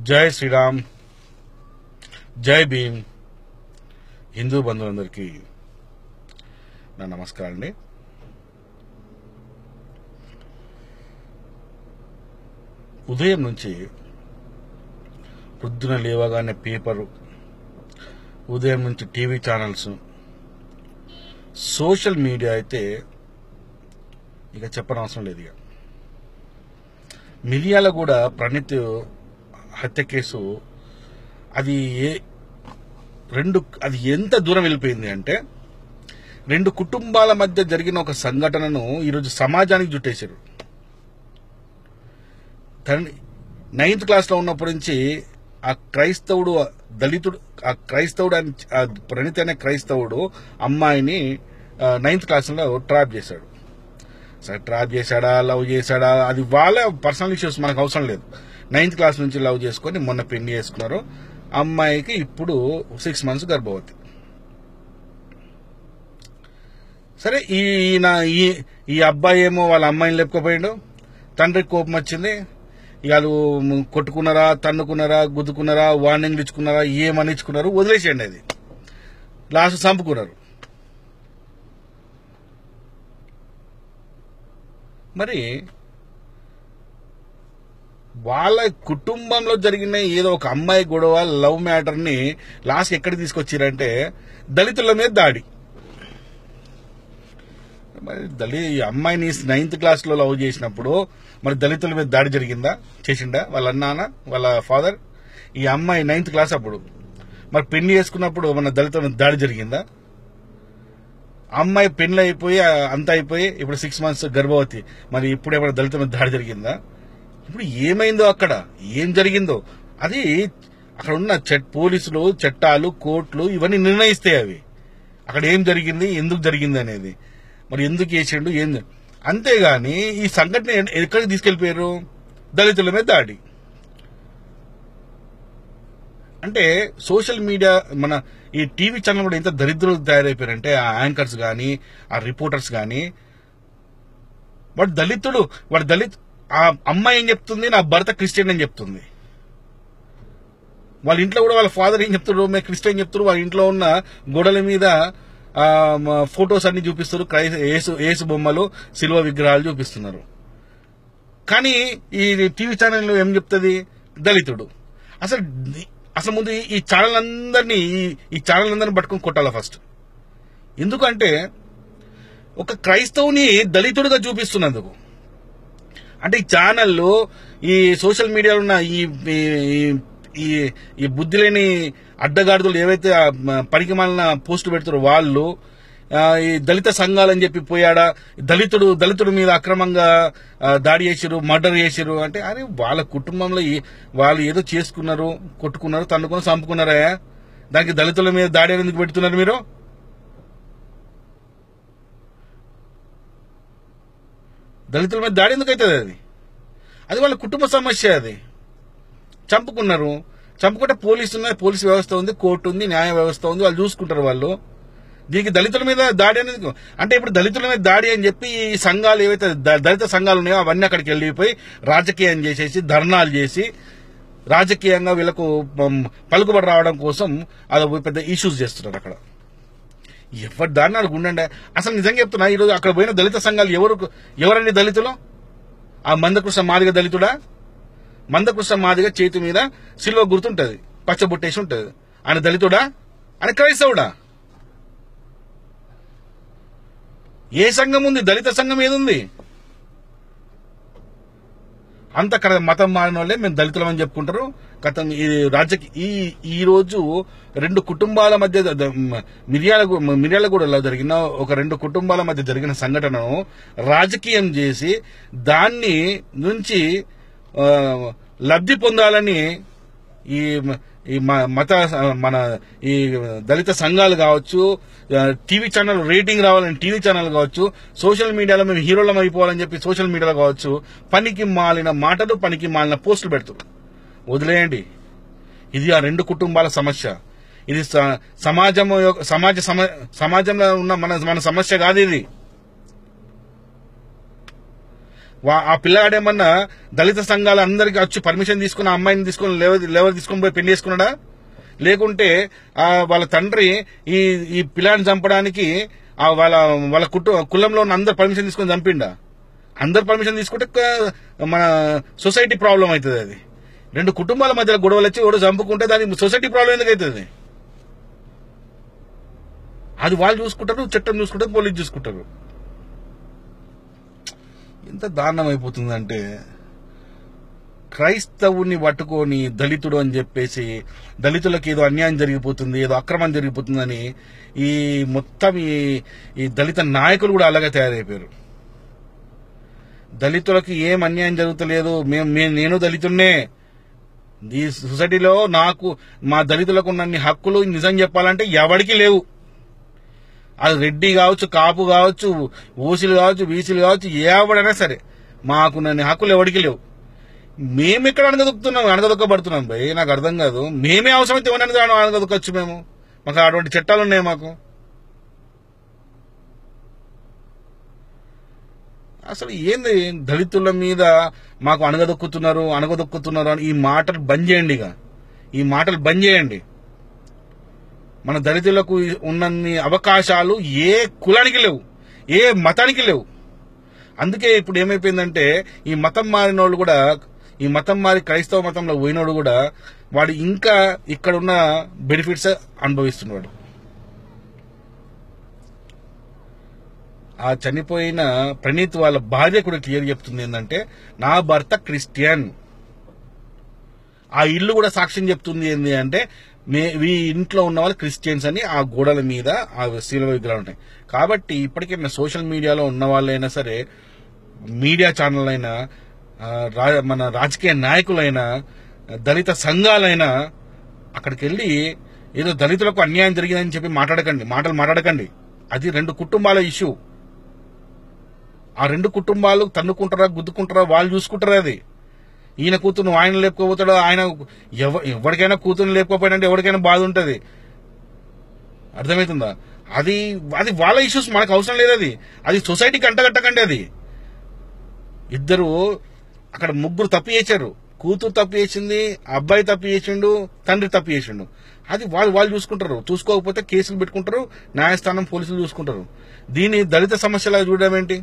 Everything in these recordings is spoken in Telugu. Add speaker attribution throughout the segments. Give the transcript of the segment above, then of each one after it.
Speaker 1: జై శ్రీరామ్ జై భీమ్ హిందూ బంధువులందరికీ నా నమస్కారం అండి ఉదయం నుంచి పొద్దున లేవగానే పేపరు ఉదయం నుంచి టీవీ ఛానల్స్ సోషల్ మీడియా అయితే ఇక చెప్పనవసరం లేదు ఇక మిరియాల కూడా ప్రణీత్ హత్య కేసు అది ఏ రెండు అది ఎంత దూరం వెళ్ళిపోయింది అంటే రెండు కుటుంబాల మధ్య జరిగిన ఒక సంఘటనను ఈరోజు సమాజానికి చుట్టేశారు తండ్రి నైన్త్ క్లాస్లో ఉన్నప్పటి నుంచి ఆ క్రైస్తవుడు దళితుడు ఆ క్రైస్తవుడు అని ఆ ప్రణీత్ అనే క్రైస్తవుడు అమ్మాయిని ఆ, నైన్త్ క్లాస్లో ట్రాప్ చేశాడు సరే ట్రాప్ చేశాడా లవ్ చేశాడా అది వాళ్ళ పర్సనల్ ఇష్యూస్ మనకు అవసరం లేదు నైన్త్ క్లాస్ నుంచి లవ్ చేసుకొని మొన్న పెళ్లి చేసుకున్నారు అమ్మాయికి ఇప్పుడు సిక్స్ మంత్స్ గర్భవతి సరే ఈ ఈయన ఈ ఈ అబ్బాయి ఏమో వాళ్ళ అమ్మాయిని లేపుకపోయాడు తండ్రికి కోపం వచ్చింది ఇక వాళ్ళు కొట్టుకున్నారా తన్నుకున్నారా గుద్దుకున్నారా వార్నింగ్ ఇచ్చుకున్నారా ఏమని ఇచ్చుకున్నారు వదిలేసేయండి అది లాస్ట్ చంపుకున్నారు మరి వాళ్ళ కుటుంబంలో జరిగిన ఏదో ఒక అమ్మాయి గొడవ లవ్ మ్యాటర్ని లాస్ట్ ఎక్కడ తీసుకొచ్చారంటే దళితుల మీద దాడి మరి దళి ఈ అమ్మాయిని నైన్త్ క్లాస్ లో లవ్ చేసినప్పుడు మరి దళితుల మీద దాడి జరిగిందా చేసిండా వాళ్ళ నాన్న వాళ్ళ ఫాదర్ ఈ అమ్మాయి నైన్త్ క్లాస్ అప్పుడు మరి పెళ్లి చేసుకున్నప్పుడు మన దళితుల మీద దాడి జరిగిందా అమ్మాయి పెళ్లి అయిపోయి ఆ, అంతా అయిపోయి ఇప్పుడు సిక్స్ మంత్స్ గర్భవతి మరి ఇప్పుడు ఏమైనా దళితుల మీద దాడి జరిగిందా ఇప్పుడు ఏమైందో అక్కడ ఏం జరిగిందో అది అక్కడ ఉన్న చట్ పోలీసులు చట్టాలు కోర్టులు ఇవన్నీ నిర్ణయిస్తాయి అవి అక్కడ ఏం జరిగింది ఎందుకు జరిగింది అనేది మరి ఎందుకు చేసిండు ఏం అంతేగాని ఈ సంఘటన ఎ- ఎక్కడికి తీసుకెళ్లిపోయారు దళితుల మీద దాడి అంటే సోషల్ మీడియా మన ఈ టీవీ ఛానల్ కూడా ఎంత దరిద్రులు తయారైపోయారంటే ఆ యాంకర్స్ కానీ ఆ రిపోర్టర్స్ కానీ వాడు దళితుడు వాడు దళిత్ ఆ అమ్మాయి ఏం చెప్తుంది నా భర్త క్రిస్టియన్ అని చెప్తుంది వాళ్ళ ఇంట్లో కూడా వాళ్ళ ఫాదర్ ఏం చెప్తారు మేము క్రిస్టియన్ చెప్తారు వాళ్ళ ఇంట్లో ఉన్న గోడల మీద ఆ, మ- ఫొటోస్ అన్ని చూపిస్తారు క్రై ఏసు ఏసు బొమ్మలు సిల్వ విగ్రహాలు చూపిస్తున్నారు కానీ ఈ టీవీ ఛానల్ ఏం చెప్తుంది దళితుడు అసలు ది- అసలు ముందు ఈ- ఈ ఛానల్ అందరినీ ఈ- ఈ ఛానల్ అందరిని పట్టుకొని కొట్టాలి ఫస్ట్ ఎందుకంటే ఒక క్రైస్తవుని దళితుడిగా చూపిస్తున్నందుకు అంటే ఈ ఛానళ్ళు ఈ సోషల్ మీడియాలో ఉన్న ఈ ఈ- ఈ ఈ బుద్ధి లేని అడ్డగాడిదలు ఏవైతే ఆ మ- పనికి మాలిన పోస్టులు పెడతారో వాళ్ళు ఆ, ఈ దళిత సంఘాలని చెప్పి పోయాడా దళితుడు దళితుడి మీద అక్రమంగా ఆ, దాడి చేసిరు మర్డర్ చేసిరు అంటే అరే వాళ్ళ కుటుంబంలో ఈ- వాళ్ళు ఏదో చేసుకున్నారు కొట్టుకున్నారు తన్నుకున్నారు చంపుకున్నారా దానికి దళితుల మీద దాడి ఎందుకు పెడుతున్నారు మీరు దళితుల మీద దాడి ఎందుకు అవుతుంది అది అది వాళ్ళ కుటుంబ సమస్య అది చంపుకున్నారు చంపుకుంటే పోలీసు ఉన్నది పోలీసు వ్యవస్థ ఉంది కోర్టు ఉంది న్యాయ వ్యవస్థ ఉంది వాళ్ళు చూసుకుంటారు వాళ్ళు దీనికి దళితుల మీద దాడి అనేది అంటే ఇప్పుడు దళితుల మీద దాడి అని చెప్పి ఈ సంఘాలు ఏవైతే ద- దళిత సంఘాలు ఉన్నాయో అవన్నీ అక్కడికి వెళ్ళిపోయి రాజకీయం చేసేసి ధర్నాలు చేసి రాజకీయంగా వీళ్ళకు పం- పలుకుబడి రావడం కోసం అది ఒక పెద్ద ఇష్యూస్ చేస్తున్నారు అక్కడ ఎవరు దాన్ని అడుగు ఉండండి అసలు నిజంగా చెప్తున్నా ఈరోజు అక్కడ పోయిన దళిత సంఘాలు ఎవరు ఎవరండి దళితులు ఆ మందకృష్ణ మాదిగ దళితుడా మందకృష్ణ మాదిగ చేతి మీద సిల్వ గుర్తుంటది పచ్చబొట్టేసి ఉంటది ఆయన దళితుడా ఆయన క్రైస్తవుడా ఏ సంఘం ఉంది దళిత సంఘం ఏదుంది అంత అక్కడ మతం మారిన వాళ్ళే మేము దళితులం అని చెప్పుకుంటారు గతం ఈ రాజకీయ ఈ ఈ రోజు రెండు కుటుంబాల మధ్య ద- ద- మ- మిర్యాల మిర్యాలగూడలో జరిగిన ఒక రెండు కుటుంబాల మధ్య జరిగిన సంఘటనను రాజకీయం చేసి దాన్ని నుంచి ఆ, లబ్ధి పొందాలని ఈ మ- ఈ మ- మత మన ఈ దళిత సంఘాలు కావచ్చు ఆ, టీవీ ఛానల్ రేటింగ్ రావాలని టీవీ ఛానల్ కావచ్చు సోషల్ మీడియాలో మేము హీరోలం అయిపోవాలని చెప్పి సోషల్ మీడియాలో కావచ్చు పనికి మాలిన మాటలు పనికి మాలిన పోస్టులు పెడుతున్నారు వదిలేయండి ఇది ఆ రెండు కుటుంబాల సమస్య ఇది స- సమాజం యొక్క- సమాజ సమ- సమాజంలో ఉన్న మన మన సమస్య కాదు ఇది వా- ఆ పిల్లాడేమన్నా దళిత సంఘాలు అందరికి వచ్చి పర్మిషన్ తీసుకుని ఆ అమ్మాయిని తీసుకుని లేవ లేవర్ తీసుకొని పోయి పెళ్లి చేసుకున్నాడా లేకుంటే ఆ వాళ్ళ తండ్రి ఈ ఈ పిల్లాడిని చంపడానికి ఆ వాళ్ళ వాళ్ళ కుటు కులంలో ఉన్న అందరు పర్మిషన్ తీసుకొని చంపిండా అందరు పర్మిషన్ తీసుకుంటే క- మన సొసైటీ ప్రాబ్లం అవుతుంది అది రెండు కుటుంబాల మధ్యలో గొడవలు వచ్చి ఒకడు చంపుకుంటే దాని సొసైటీ ప్రాబ్లం ఎందుకు అవుతుంది అది వాళ్ళు చూసుకుంటారు చట్టం చూసుకుంటారు పోలీసు చూసుకుంటారు ఎంత దారుణం అయిపోతుందంటే క్రైస్తవుని పట్టుకొని దళితుడు అని చెప్పేసి దళితులకు ఏదో అన్యాయం జరిగిపోతుంది ఏదో అక్రమం జరిగిపోతుందని ఈ మొత్తం ఈ ఈ దళిత నాయకులు కూడా అలాగే తయారైపోయారు దళితులకు ఏం అన్యాయం జరుగుతలేదు మేము మేము నేను దళితున్నే ఈ సొసైటీలో నాకు మా దళితులకు ఉన్నన్ని హక్కులు నిజం చెప్పాలంటే ఎవడికి లేవు అది రెడ్డి కావచ్చు కాపు కావచ్చు ఓసీలు కావచ్చు బీసీలు కావచ్చు ఎవడైనా సరే మాకు నన్ను హక్కులు ఎవడికి లేవు మేము ఎక్కడ అనగదొక్కుతున్నాం అనగదొక్కబడుతున్నాం భయ్ నాకు అర్థం కాదు మేమే అవసరమైతే ఎవరైనా అనగదొక్కొచ్చు మేము మాకు అటువంటి చట్టాలు ఉన్నాయి మాకు అసలు ఏంది దళితుల మీద మాకు అనగదొక్కుతున్నారు అనగదొక్కుతున్నారు అని ఈ మాటలు బంద్ చేయండి ఇక ఈ మాటలు బంద్ చేయండి మన దళితులకు ఉన్నన్ని అవకాశాలు ఏ కులానికి లేవు ఏ మతానికి లేవు అందుకే ఇప్పుడు ఏమైపోయిందంటే ఈ మతం మారిన వాళ్ళు కూడా ఈ మతం మారి క్రైస్తవ మతంలో పోయినోడు కూడా వాడు ఇంకా ఇక్కడ ఉన్న బెనిఫిట్స్ అనుభవిస్తున్నాడు ఆ చనిపోయిన ప్రణీత్ వాళ్ళ భార్య కూడా క్లియర్ చెప్తుంది ఏంటంటే నా భర్త క్రిస్టియన్ ఆ ఇల్లు కూడా సాక్ష్యం చెప్తుంది ఏంటి అంటే మే ఈ ఇంట్లో ఉన్న వాళ్ళు క్రిస్టియన్స్ అని ఆ గోడల మీద ఆ శిలువ విగ్రహాలు ఉంటాయి కాబట్టి ఇప్పటికే మన సోషల్ మీడియాలో ఉన్న వాళ్ళైనా సరే మీడియా ఛానల్ అయినా ఆ, రా- మన రాజకీయ నాయకులైనా దళిత సంఘాలైనా అక్కడికి వెళ్ళి ఏదో దళితులకు అన్యాయం జరిగిందని చెప్పి మాట్లాడకండి మాటలు మాట్లాడకండి అది రెండు కుటుంబాల ఇష్యూ ఆ రెండు కుటుంబాలు తన్నుకుంటారా గుద్దుకుంటారా వాళ్ళు చూసుకుంటారా అది ఈయన కూతురు ఆయన లేపుకోపోతాడు ఆయన ఎవ- ఎవరికైనా కూతురు లేపుకోపోయినంటే ఎవరికైనా బాధ ఉంటుంది అర్థమవుతుందా అది అది వాళ్ళ ఇష్యూస్ మనకు అవసరం లేదు అది అది సొసైటీకి అంటగట్టకండి అది ఇద్దరు అక్కడ ముగ్గురు తప్పు చేశారు కూతురు తప్పు చేసింది అబ్బాయి తప్పు చేసిండు తండ్రి తప్పు చేసిండు అది వాళ్ళు వాళ్ళు చూసుకుంటారు చూసుకోకపోతే కేసులు పెట్టుకుంటారు న్యాయస్థానం పోలీసులు చూసుకుంటారు దీన్ని దళిత సమస్యలా చూడడం ఏంటి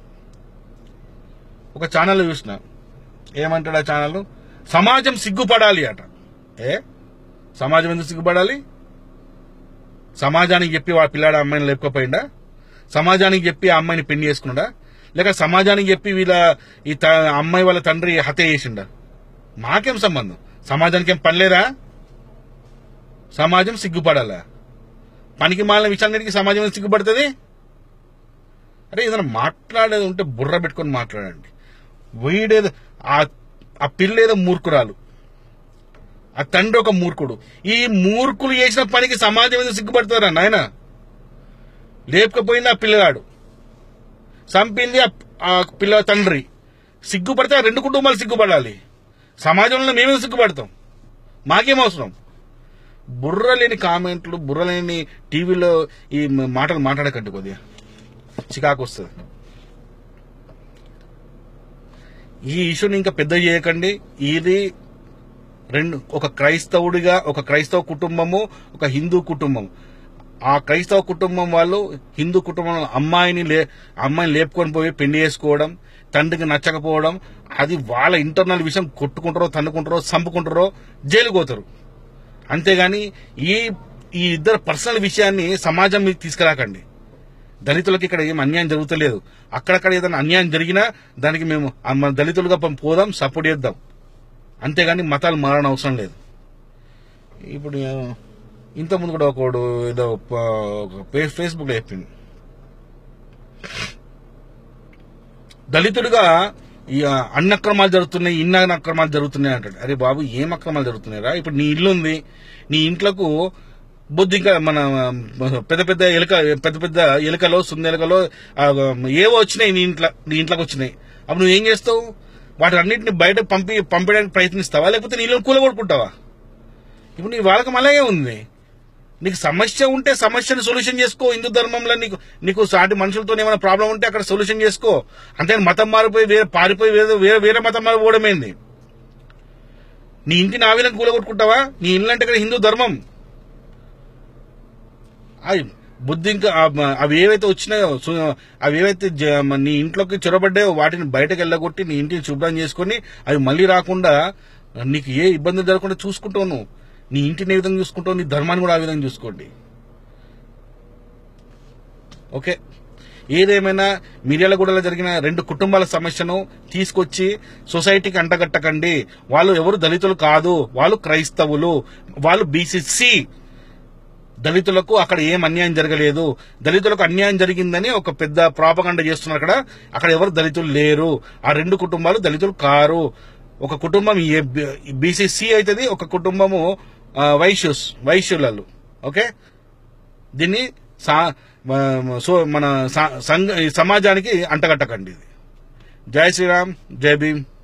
Speaker 1: ఒక ఛానల్ చూసిన ఏమంటాడు ఆ ఛానల్ సమాజం సిగ్గుపడాలి అట ఏ సమాజం ఎందుకు సిగ్గుపడాలి సమాజానికి చెప్పి వాళ్ళ పిల్లాడు అమ్మాయిని లేపుకపోయిందా సమాజానికి చెప్పి ఆ అమ్మాయిని పెళ్లి చేసుకున్నాడా లేక సమాజానికి చెప్పి వీళ్ళ ఈ త- అమ్మాయి వాళ్ళ తండ్రి హత్య చేసిండా మాకేం సంబంధం సమాజానికి ఏం పనిలేదా సమాజం సిగ్గుపడాలా పనికి మాలిన విషయాలన్నిటికీ సమాజం ఎందుకు సిగ్గుపడుతుంది అరే ఏదైనా మాట్లాడేది ఉంటే బుర్ర పెట్టుకొని మాట్లాడండి వీడేదో ఆ ఆ పిల్లేదో మూర్ఖురాలు ఆ తండ్రి ఒక మూర్ఖుడు ఈ మూర్ఖులు చేసిన పనికి సమాజం ఎందుకు సిగ్గుపడతారా నాయన లేపకపోయింది ఆ పిల్లగాడు చంపింది ఆ- ఆ పిల్ల తండ్రి సిగ్గుపడితే ఆ రెండు కుటుంబాలు సిగ్గుపడాలి సమాజంలో మేమే సిగ్గుపడతాం మాకేం అవసరం బుర్ర లేని కామెంట్లు బుర్ర లేని టీవీలో ఈ మాటలు మాట్లాడకండి కొద్దిగా చికాకు వస్తుంది ఈ ఇష్యూని ఇంకా పెద్ద చేయకండి ఇది రెండు ఒక క్రైస్తవుడిగా ఒక క్రైస్తవ కుటుంబము ఒక హిందూ కుటుంబం ఆ క్రైస్తవ కుటుంబం వాళ్ళు హిందూ కుటుంబం అమ్మాయిని లే అమ్మాయిని లేపుకొని పోయి పెళ్లి చేసుకోవడం తండ్రికి నచ్చకపోవడం అది వాళ్ళ ఇంటర్నల్ విషయం కొట్టుకుంటారో తన్నుకుంటారో చంపుకుంటారో జైలుకు పోతారు అంతేగాని ఈ ఈ ఇద్దరు పర్సనల్ విషయాన్ని సమాజం మీకు తీసుకురాకండి దళితులకు ఇక్కడ ఏం అన్యాయం జరుగుతలేదు అక్కడక్కడ ఏదైనా అన్యాయం జరిగినా దానికి మేము ఆ మన దళితులుగా పం- పోదాం సపోర్ట్ చేద్దాం అంతేగాని మతాలు మారని అవసరం లేదు ఇప్పుడు ఆ, ఇంతకుముందు కూడా ఒకడు ఏదో ప- ఒక ఫే- ఫేస్బుక్లో చెప్పింది దళితుడిగా ఈ ఆ, అన్ని అక్రమాలు జరుగుతున్నాయి ఇన్ని అక్రమాలు జరుగుతున్నాయి అంటాడు అరే బాబు ఏం అక్రమాలు జరుగుతున్నాయిరా ఇప్పుడు నీ ఇల్లు ఉంది నీ ఇంట్లకు బుద్ధి ఇంకా మన ఆ, పెద్ద పెద్ద ఎలుక పెద్ద పెద్ద ఎలుకలో సుందెలుకలో ఆ, ఏవో వచ్చినాయి నీ ఇంట్లో నీ ఇంట్లోకి వచ్చినాయి అప్పుడు నువ్వు ఏం చేస్తావు వాటి అన్నింటిని బయట పంపి పంపించడానికి ప్రయత్నిస్తావా లేకపోతే నీ ఇల్లు కూలగొట్టుకుంటావా ఇప్పుడు నీ వాళ్ళకి అలాగే ఉంది నీకు సమస్య ఉంటే సమస్యను సొల్యూషన్ చేసుకో హిందూ ధర్మంలో నీకు నీకు సాటి మనుషులతో ఏమైనా ప్రాబ్లం ఉంటే అక్కడ సొల్యూషన్ చేసుకో అంతే మతం మారిపోయి వేరే పారిపోయి వేరే వేరే వేరే మతం మారిపోవడమేంది నీ ఇంటిని ఆవిలను కూలగొట్టుకుంటావా నీ ఇల్లు అంటే ఇక్కడ హిందూ ధర్మం అవి బుద్ధి ఇంకా ఆ- అవి ఏవైతే వచ్చినాయో సు- అవి ఏవైతే జ- మ- నీ ఇంట్లోకి చొరబడ్డాయో వాటిని బయటకు వెళ్ళగొట్టి నీ ఇంటిని శుభ్రం చేసుకొని అవి మళ్ళీ రాకుండా నీకు ఏ ఇబ్బంది జరగకుండా చూసుకుంటావు నువ్వు నీ ఇంటిని ఏ విధంగా చూసుకుంటావు నీ ధర్మాన్ని కూడా ఆ విధంగా చూసుకోండి ఓకే ఏదేమైనా మిర్యాలగూడలో జరిగిన రెండు కుటుంబాల సమస్యను తీసుకొచ్చి సొసైటీకి అంటగట్టకండి వాళ్ళు ఎవరు దళితులు కాదు వాళ్ళు క్రైస్తవులు వాళ్ళు బీసీసీ దళితులకు అక్కడ ఏం అన్యాయం జరగలేదు దళితులకు అన్యాయం జరిగిందని ఒక పెద్ద ప్రాపగండ చేస్తున్నారు అక్కడ అక్కడ ఎవరు దళితులు లేరు ఆ రెండు కుటుంబాలు దళితులు కారు ఒక కుటుంబం బీసీసీ అవుతుంది ఒక కుటుంబము ఆ, వైశ్యుస్ వైశ్యులలో ఓకే దీన్ని సా మ- సో మన సా- సంఘ ఈ సమాజానికి అంటగట్టకండి ఇది జై శ్రీరామ్ జై భీమ్